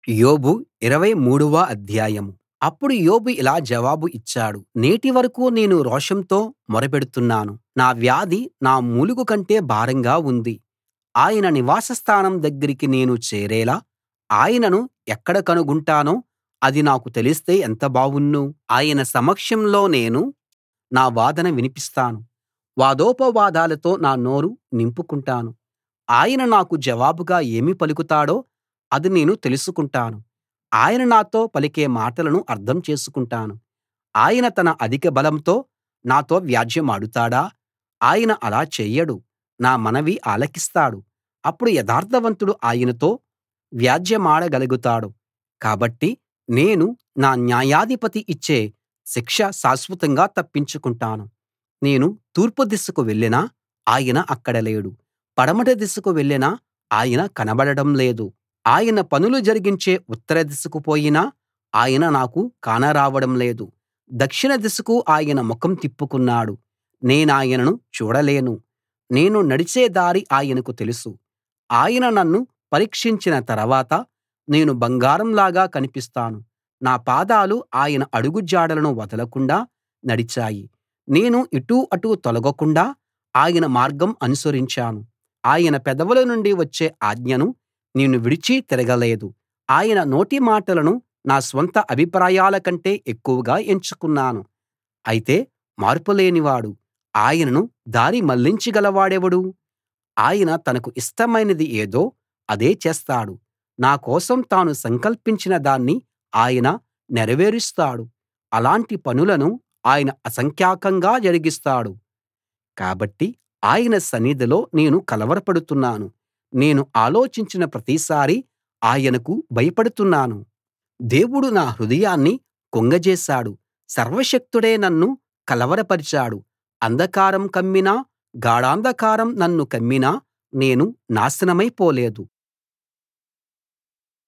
యోబు ఇరవై మూడవ అధ్యాయం అప్పుడు యోబు ఇలా జవాబు ఇచ్చాడు నేటి వరకూ నేను రోషంతో మొరపెడుతున్నాను నా వ్యాధి నా మూలుగు కంటే భారంగా ఉంది ఆయన నివాస స్థానం దగ్గరికి నేను చేరేలా ఆయనను ఎక్కడ కనుగొంటానో అది నాకు తెలిస్తే ఎంత బావుణ్ణు ఆయన సమక్షంలో నేను నా వాదన వినిపిస్తాను వాదోపవాదాలతో నా నోరు నింపుకుంటాను ఆయన నాకు జవాబుగా ఏమి పలుకుతాడో అది నేను తెలుసుకుంటాను ఆయన నాతో పలికే మాటలను అర్థం చేసుకుంటాను ఆయన తన అధిక బలంతో నాతో వ్యాజ్యెమాడుతాడా ఆయన అలా చెయ్యడు నా మనవి ఆలకిస్తాడు అప్పుడు యథార్థవంతుడు ఆయనతో వ్యాజ్యెమాడగలుగుతాడు కాబట్టి నేను నా న్యాయాధిపతి ఇచ్చే శిక్ష శాశ్వతంగా తప్పించుకుంటాను నేను తూర్పు దిశకు వెళ్ళినా ఆయన అక్కడ లేడు పడమటి దిశకు వెళ్ళినా ఆయన కనబడడం లేదు ఆయన పనులు జరిగించే ఉత్తర దిశకు పోయినా ఆయన నాకు కానరావడం లేదు దక్షిణ దిశకు ఆయన ముఖం తిప్పుకున్నాడు నేనాయనను చూడలేను నేను నడిచే దారి ఆయనకు తెలుసు ఆయన నన్ను పరీక్షించిన తర్వాత నేను బంగారంలాగా కనిపిస్తాను నా పాదాలు ఆయన అడుగు జాడలను వదలకుండా నడిచాయి నేను ఇటూ అటూ తొలగకుండా ఆయన మార్గం అనుసరించాను ఆయన పెదవుల నుండి వచ్చే ఆజ్ఞను నేను విడిచి తిరగలేదు ఆయన నోటి మాటలను నా స్వంత అభిప్రాయాల కంటే ఎక్కువగా ఎంచుకున్నాను అయితే మార్పులేనివాడు ఆయనను దారి మళ్ళించగలవాడెవడు ఆయన తనకు ఇష్టమైనది ఏదో అదే చేస్తాడు నా కోసం తాను సంకల్పించిన దాన్ని ఆయన నెరవేరుస్తాడు అలాంటి పనులను ఆయన అసంఖ్యాకంగా జరిగిస్తాడు కాబట్టి ఆయన సన్నిధిలో నేను కలవరపడుతున్నాను నేను ఆలోచించిన ప్రతిసారీ ఆయనకు భయపడుతున్నాను దేవుడు నా హృదయాన్ని కుంగజేశాడు సర్వశక్తుడే నన్ను కలవరపరిచాడు అంధకారం కమ్మినా గాఢాంధకారం నన్ను కమ్మినా నేను నాశనమై పోలేదు